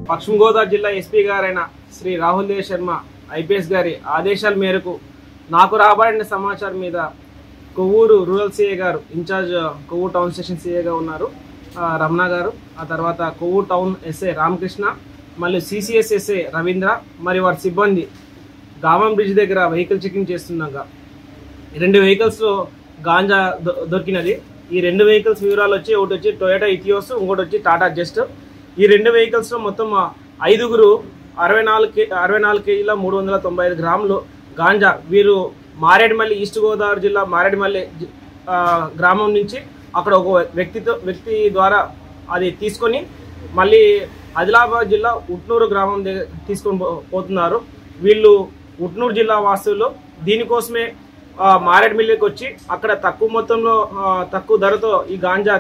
పశ్చిమ గోదావరి జిల్లా ఎస్పీ గారైన శ్రీ రాహుల్ దేవ్ శర్మ ఐపీఎస్ గారి ఆదేశాల మేరకు నాకు రాబడిన సమాచారం మీద కొవ్వూరు రూరల్ సిఏ గారు ఇన్ఛార్జ్ కొవ్వూరు టౌన్ స్టేషన్ సిఏగా ఉన్నారు ఆ, రమణ గారు ఆ తర్వాత కొవ్వూరు టౌన్ ఎస్ఏ రామకృష్ణ మళ్ళీ సిసిఎస్ ఎస్ఏ రవీంద్ర మరి వారి సిబ్బంది గామం బ్రిడ్జ్ దగ్గర వెహికల్ చెకింగ్ చేస్తున్నాగా రెండు వెహికల్స్లో గాంజా దొ- దొరికినది ఈ రెండు వెహికల్స్ వివరాలు వచ్చి ఒకటి వచ్చి టొయోటా ఇథియోస్ ఇంకోటి వచ్చి టాటా జస్ట్ ఈ రెండు వెహికల్స్లో మొత్తం ఆ ఐదుగురు అరవై నాలుగు కే అరవై నాలుగు కేజీల మూడు వందల తొంభై ఐదు గ్రాములు గాంజా వీరు మారేడుమల్లి ఈస్ట్ గోదావరి జిల్లా మారేడుమల్లి జి- ఆ, గ్రామం నుంచి అక్కడ ఒక వ్యక్తితో వ్యక్తి ద్వారా అది తీసుకొని మళ్ళీ ఆదిలాబాద్ జిల్లా ఉట్నూరు గ్రామం దగ్గర తీసుకొని పో- పోతున్నారు వీళ్ళు ఉట్నూరు జిల్లా వాసులు దీనికోసమే ఆ, మారేడుమిల్లికి వచ్చి అక్కడ తక్కువ మొత్తంలో ఆ, తక్కువ ధరతో ఈ గాంజా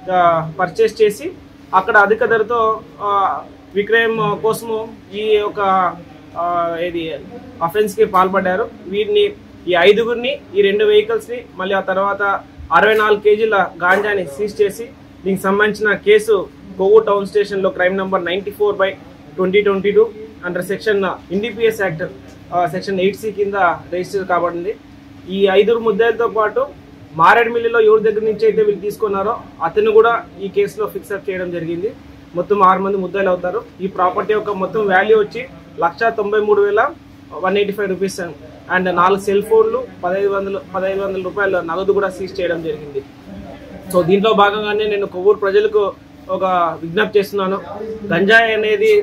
పర్చేస్ చేసి అక్కడ అధిక ధరతో ఆ, విక్రయం కోసము ఈ యొక్క ఆ, ఇది అఫెన్స్కి పాల్పడ్డారు వీరిని ఈ ఐదుగురిని ఈ రెండు వెహికల్స్ని మళ్ళీ ఆ తర్వాత అరవై నాలుగు కేజీల గాంజాని సీజ్ చేసి దీనికి సంబంధించిన కేసు కొవ్వు టౌన్ స్టేషన్లో crime number ninety four by twenty twenty two under section NDPS act section eight C కింద రిజిస్టర్ కాబడింది ఈ ఐదుగురు ముద్దాయిలతో పాటు మారేడుమిల్లిలో ఎవరి దగ్గర నుంచి అయితే వీళ్ళు తీసుకున్నారో అతను కూడా ఈ కేసులో ఫిక్స్ అప్ చేయడం జరిగింది మొత్తం ఆరు మంది ముద్దాయిలు అవుతారు ఈ ప్రాపర్టీ యొక్క మొత్తం వాల్యూ వచ్చి లక్ష తొంభై మూడు వేల one eighty five rupees and నాలుగు సెల్ ఫోన్లు పదహైదు వందలు పదహైదు వందల రూపాయల నగదు కూడా సీజ్ చేయడం జరిగింది సో దీంట్లో భాగంగానే నేను కొవ్వూరు ప్రజలకు ఒక విజ్ఞప్తి చేస్తున్నాను గంజాయి అనేది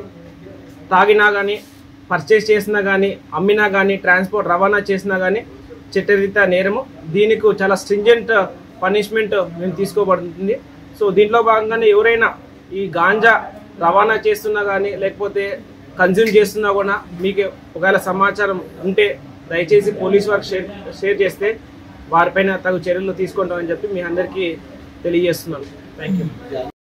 తాగినా కానీ పర్చేస్ చేసినా కానీ అమ్మినా కానీ ట్రాన్స్పోర్ట్ రవాణా చేసినా కానీ చట్టరీత్యా నేరము దీనికి చాలా స్ట్రింజెంట్ పనిష్మెంట్ మేము తీసుకోబడుతుంది సో దీంట్లో భాగంగానే ఎవరైనా ఈ గాంజా రవాణా చేస్తున్నా కానీ లేకపోతే కన్జ్యూమ్ చేస్తున్నా కూడా మీకు ఒకవేళ సమాచారం ఉంటే దయచేసి పోలీస్ వారికి షేర్ షేర్ చేస్తే వారిపైన తగు చర్యలు తీసుకుంటామని చెప్పి మీ అందరికీ తెలియజేస్తున్నాను థ్యాంక్ యూ